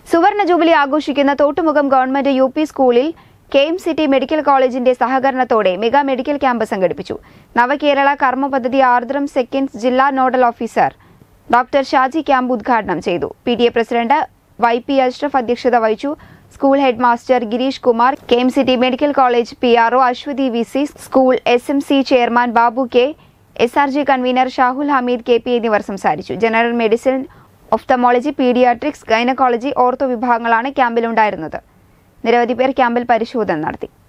സുവർണ ജൂബിലി ആഘോഷിക്കുന്ന Thottumukham government U P സ്കൂളിൽ കെ എം സിറ്റി മെഡിക്കൽ കോളേജിന്റെ സഹകരണത്തോടെ മെഗാ മെഡിക്കൽ ക്യാമ്പ് സംഘടിപ്പിച്ചു നവകേരള കർമ്മ പദ്ധതി ആർദ്രം സെക്കൻഡ് ജില്ലാ nodal officer doctor Shaji camp ഉദ്ഘാടനം ചെയ്തു P T A president Y P Ashraf അധ്യക്ഷത വഹിച്ചു school head master Girish Kumar K M C T medical college P R O Aswathi V C school S M C chairman Babu K S R G convener Shahul Hameed K P എന്നിവർ സംസാരിച്ചു general medicine ophthalmology paediatrics gynaecology ortho വിഭാഗങ്ങളാണ് ക്യാമ്പിലുണ്ടായിരുന്നത് നിരവധി പേർ ക്യാമ്പിൽ പരിശോധന നടത്തി